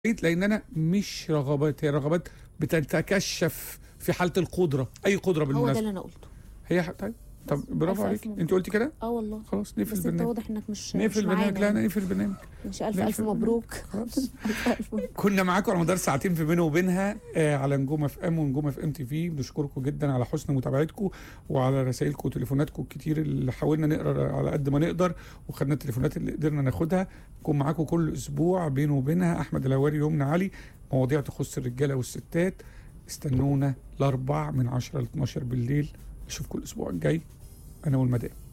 لان انا مش رغبات هي رغبات بتتكشف في حاله القدره اي قدره هو ده بالمناسبه اللي انا قلته هي ح- طيب طب بس برافو ألف عليك ألف انت قلتي كده اه والله خلاص نقفل بس انت البرنامج واضح انك مش نقفل مش البرنامج لا معانا نقفل البرنامج مش الف نقفل الف البرنامج. مبروك خلاص الف الف مبروك كنا معاكم على مدار ساعتين في بينه وبينها آه على نجوم اف ام ونجوم اف ام تي في بنشكركم جدا على حسن متابعتكم وعلى رسائلكم وتليفوناتكم الكتير اللي حاولنا نقرا على قد ما نقدر وخدنا التليفونات اللي قدرنا ناخدها نكون معاكم كل اسبوع بينه وبينها احمد الهواري يومنا علي مواضيع تخص الرجاله والستات استنونا الاربع من 10 ل 12 بالليل اشوفكم الاسبوع الجاي انا والمدام